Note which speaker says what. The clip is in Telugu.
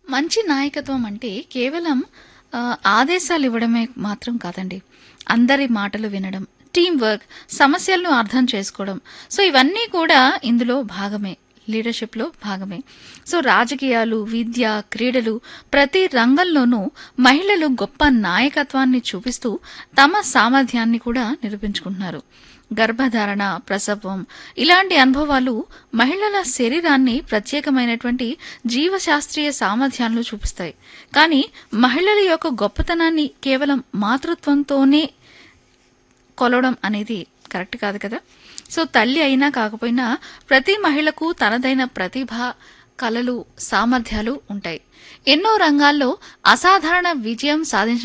Speaker 1: మంచి నాయకత్వం అంటే కేవలం ఆ, ఆదేశాలు ఇవ్వడమే మాత్రం కాదండి అందరి మాటలు వినడం టీం వర్క్ సమస్యలను అర్థం చేసుకోవడం సో ఇవన్నీ కూడా ఇందులో భాగమే లీడర్షిప్లో భాగమే సో రాజకీయాలు విద్య క్రీడలు ప్రతి రంగంలోనూ మహిళలు గొప్ప నాయకత్వాన్ని చూపిస్తూ తమ సామర్థ్యాన్ని కూడా నిరూపించుకుంటున్నారు గర్భధారణ ప్రసవం ఇలాంటి అనుభవాలు మహిళల శరీరాన్ని ప్రత్యేకమైనటువంటి జీవశాస్త్రీయ సామర్థ్యాలను చూపిస్తాయి కానీ మహిళల యొక్క గొప్పతనాన్ని కేవలం మాతృత్వంతోనే కొలవడం అనేది కరెక్ట్ కాదు కదా సో తల్లి అయినా కాకపోయినా ప్రతి మహిళకు తనదైన ప్రతిభ కళలు సామర్థ్యాలు ఉంటాయి ఎన్నో రంగాల్లో అసాధారణ విజయం సాధించిన